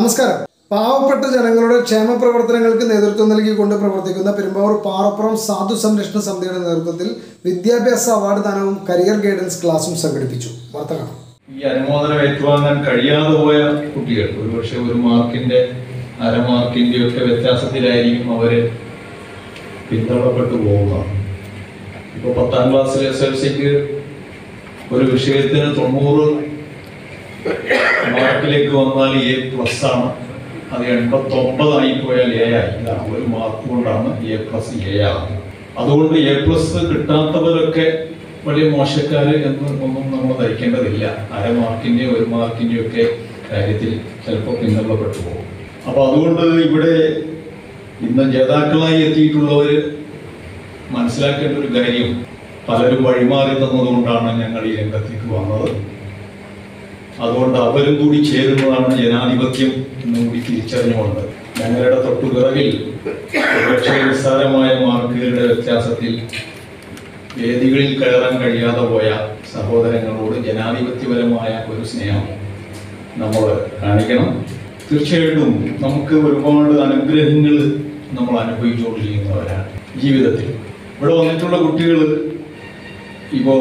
നമസ്കാരം പാവപ്പെട്ട ജനങ്ങളുടെ ക്ഷേമ പ്രവർത്തനങ്ങൾക്ക് നേതൃത്വം നൽകിക്കൊണ്ട് പ്രവർത്തിക്കുന്ന പെരുമ്പാവൂർ പാറപ്പുറം സാധു സംരക്ഷണ സമിതിയുടെ നേതൃത്വത്തിൽ വിദ്യാഭ്യാസ അവാർഡ് ദാനവും കരിയർ ഗൈഡൻസ് ക്ലാസും സംഘടിപ്പിച്ചു വാർത്ത കാണാം ഈ അനുമോദനം ഏറ്റുവാങ്ങാൻ കഴിയാതെ പോയ കുട്ടികൾ ഒരുപക്ഷെ ഒരു മാർക്കിന്റെ അരമാർക്കിന്റെ ഒക്കെ വ്യത്യാസത്തിലായിരിക്കും അവര് പിന്തള്ളപ്പെട്ടു പോവുക ഇപ്പൊ പത്താം ക്ലാസ്സിൽ എസ് എൽ സിക്ക് ഒരു വിഷയത്തിന് തൊണ്ണൂറ് മാർക്കിലേക്ക് വന്നാൽ എ പ്ലസ് ആണ് അത് എൺപത്തി ഒമ്പതായി പോയാൽ എ ആയി ഇതാണ് ഒരു മാർക്ക് കൊണ്ടാണ് എ പ്ലസ് എ ആകുന്നത് അതുകൊണ്ട് എ പ്ലസ് കിട്ടാത്തവരൊക്കെ വലിയ മോശക്കാര് എന്ന് ഒന്നും നമ്മൾ ധരിക്കേണ്ടതില്ല അര മാർക്കിന്റെ ഒരു മാർക്കിന്റെ ഒക്കെ കാര്യത്തിൽ ചിലപ്പോൾ പിന്തള്ളപ്പെട്ടു പോകും അപ്പൊ അതുകൊണ്ട് ഇവിടെ ഇന്ന് ജേതാക്കളായി എത്തിയിട്ടുള്ളവര് മനസ്സിലാക്കേണ്ട ഒരു കാര്യം പലരും വഴിമാറി തന്നതുകൊണ്ടാണ് ഞങ്ങൾ ഈ രംഗത്തേക്ക് വന്നത് അതുകൊണ്ട് അവരും കൂടി ചേരുന്നതാണ് ജനാധിപത്യം എന്നും കൂടി തിരിച്ചറിഞ്ഞുകൊണ്ട് ഞങ്ങളുടെ തൊട്ടുപിറകിൽ ഒരുപക്ഷെ നിസ്സാരമായ മാർക്കുകളുടെ വ്യത്യാസത്തിൽ വേദികളിൽ കയറാൻ കഴിയാതെ പോയ സഹോദരങ്ങളോട് ജനാധിപത്യപരമായ ഒരു സ്നേഹം നമ്മൾ കാണിക്കണം തീർച്ചയായിട്ടും നമുക്ക് ഒരുപാട് അനുഗ്രഹങ്ങൾ നമ്മൾ അനുഭവിച്ചുകൊണ്ടിരിക്കുന്നവരാണ് ജീവിതത്തിൽ ഇവിടെ വന്നിട്ടുള്ള കുട്ടികൾ ഇപ്പോ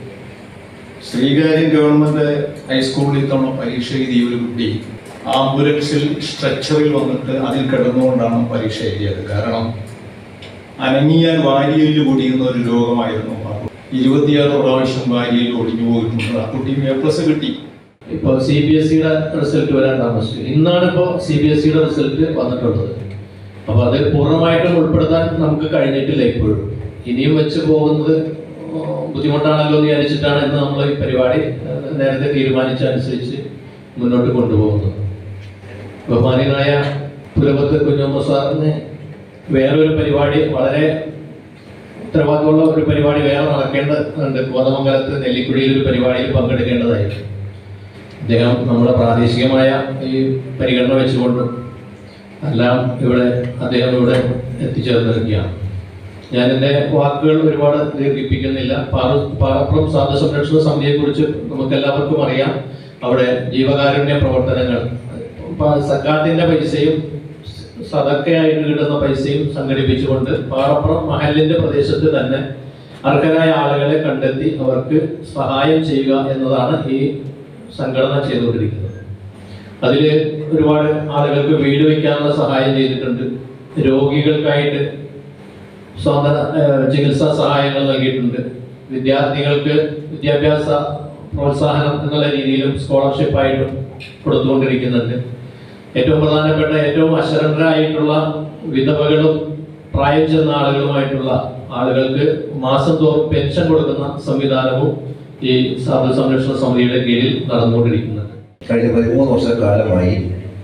ശ്രീകാര്യം ഗവൺമെന്റ് ഹൈസ്കൂളിൽ ഇത്തവണ പരീക്ഷ എഴുതിയ ഒരു കുട്ടി ആംബുലൻസിൽ സ്ട്രെച്ചറിൽ വന്നിട്ട് അതിൽ കിടന്നുകൊണ്ടാണ് പരീക്ഷ എഴുതിയത് കാരണം അനങ്ങിയാൽ വാരിയലിൽ ഒടിയുന്ന ഒരു രോഗമായിരുന്നു ആ കുട്ടി. ഇരുപത്തിയാറ് പ്രാവശ്യം വാരിയൽ ഒടിഞ്ഞു പോയിട്ടുണ്ട് ആ കുട്ടി എ പ്ലസ് കിട്ടി ഇപ്പോൾ സി ബി എസ് സിയുടെ റിസൾട്ട് വരാൻ താമസിച്ചു ഇന്നാണ് ഇപ്പോൾ സി ബി എസ് സിയുടെ റിസൾട്ട് വന്നിട്ടുള്ളത് അപ്പോൾ അത് പൂർണ്ണമായിട്ടും ഉൾപ്പെടുത്താൻ നമുക്ക് കഴിഞ്ഞിട്ടില്ല ഇപ്പോഴും ഇനിയും വെച്ച് പോകുന്നത് ബുദ്ധിമുട്ടാണല്ലോ എന്ന് വിചാരിച്ചിട്ടാണ് ഇന്ന് നമ്മൾ ഈ പരിപാടി ഏഹ്, നേരത്തെ തീരുമാനിച്ച അനുസരിച്ച് മുന്നോട്ട് കൊണ്ടുപോകുന്നത് ബഹുമാനിയനായ പുലപത്ത് കുഞ്ഞമ്മ സാറിന് വേറൊരു പരിപാടി വളരെ ഉത്തരവാദിത്തമുള്ള ഒരു പരിപാടി വേറെ നടക്കേണ്ടതുണ്ട് കോതമംഗലത്ത് നെല്ലിക്കുഴിയിൽ ഒരു പരിപാടിയിൽ പങ്കെടുക്കേണ്ടതായിരിക്കും അദ്ദേഹം നമ്മുടെ പ്രാദേശികമായ ഈ പരിഗണന വെച്ചുകൊണ്ടും എല്ലാം ഇവിടെ അദ്ദേഹം ഇവിടെ എത്തിച്ചേർന്നിരിക്കുകയാണ് ഞാൻ എൻ്റെ വാക്കുകൾ ഒരുപാട് ദീർഘിപ്പിക്കുന്നില്ല പാറ പാറപ്പുറം സാധു സംരക്ഷണ സമിതിയെ കുറിച്ച് നമുക്ക് എല്ലാവർക്കും അറിയാം അവിടെ ജീവകാരുണ്യ പ്രവർത്തനങ്ങൾ പ- സക്കാത്തിന്റെ പൈസയും സദക്കയായിട്ട് കിട്ടുന്ന പൈസയും സംഘടിപ്പിച്ചുകൊണ്ട് പാറപ്പുറം മഹലിന്റെ പ്രദേശത്ത് തന്നെ അർഹരായ ആളുകളെ കണ്ടെത്തി അവർക്ക് സഹായം ചെയ്യുക എന്നതാണ് ഈ സംഘടന ചെയ്തുകൊണ്ടിരിക്കുന്നത് അതിൽ ഒരുപാട് ആളുകൾക്ക് വീട് വയ്ക്കാനുള്ള സഹായം ചെയ്തിട്ടുണ്ട് രോഗികൾക്കായിട്ട് സ്വന്തം ഏഹ്, ചികിത്സാ സഹായങ്ങൾ നൽകിയിട്ടുണ്ട് വിദ്യാർത്ഥികൾക്ക് വിദ്യാഭ്യാസ പ്രോത്സാഹനം എന്നുള്ള രീതിയിലും സ്കോളർഷിപ്പായിട്ടും കൊടുത്തുകൊണ്ടിരിക്കുന്നുണ്ട് ഏറ്റവും പ്രധാനപ്പെട്ട ഏറ്റവും അശരണരായിട്ടുള്ള വിധവകളും പ്രായം ചെന്ന ആളുകളുമായിട്ടുള്ള ആളുകൾക്ക് മാസം തോറും പെൻഷൻ കൊടുക്കുന്ന സംവിധാനവും ഈ സാധു സംരക്ഷണ സമിതിയുടെ കീഴിൽ നടന്നുകൊണ്ടിരിക്കുന്നുണ്ട് കഴിഞ്ഞ പതിമൂന്ന് വർഷക്കാലമായി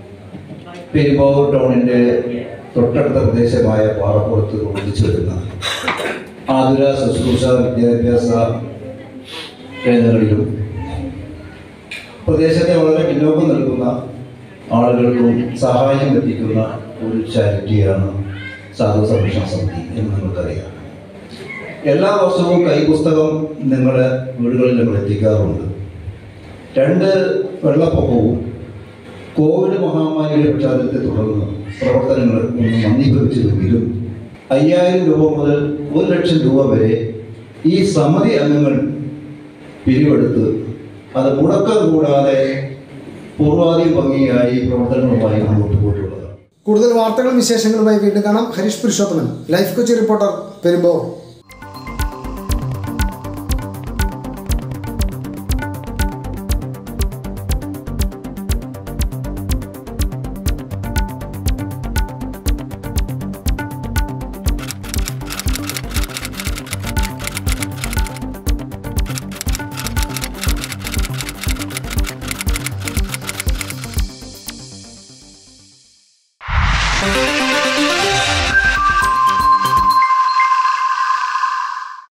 പെരുമ്പാവൂർ ടൗണിന്റെ തൊട്ടടുത്ത പ്രദേശമായ പാറപ്പുറത്ത് ഒന്നിച്ചു വരുന്ന ആതുര ശുശ്രൂഷ വിദ്യാഭ്യാസ കേന്ദ്രങ്ങളിലും പ്രദേശത്തെ വളരെ പിന്നോക്കം നിൽക്കുന്ന ആളുകൾക്കും സഹായം എത്തിക്കുന്ന ഒരു ചാരിറ്റിയാണ് സാധു സംരക്ഷണ സമിതി എന്ന് നമുക്കറിയാം എല്ലാ വർഷവും കൈപുസ്തകം നിങ്ങളുടെ വീടുകളിൽ നമ്മൾ എത്തിക്കാറുണ്ട് രണ്ട് വെള്ളപ്പൊക്കവും കോവിഡ് മഹാമാരിയുടെ പശ്ചാത്തലത്തെ തുടർന്ന് പ്രവർത്തനങ്ങൾ ഒന്ന് മന്ദീഭവിച്ചിരുന്നെങ്കിലും അയ്യായിരം രൂപ മുതൽ ഒരു ലക്ഷം രൂപ വരെ ഈ സമിതി അംഗങ്ങൾ പിരിവെടുത്ത് അത് മുടക്കം കൂടാതെ പൂർവാധികം ഭംഗിയായി പ്രവർത്തനങ്ങളുമായി മുന്നോട്ട് പോയിട്ടുള്ളതാണ് കൂടുതൽ വാർത്തകളും വിശേഷങ്ങളുമായി വീണ്ടും കാണാം ഹരീഷ് പുരുഷോത്തമൻ ലൈഫ് കൊച്ചി റിപ്പോർട്ടർ പെരുമ്പാവൂർ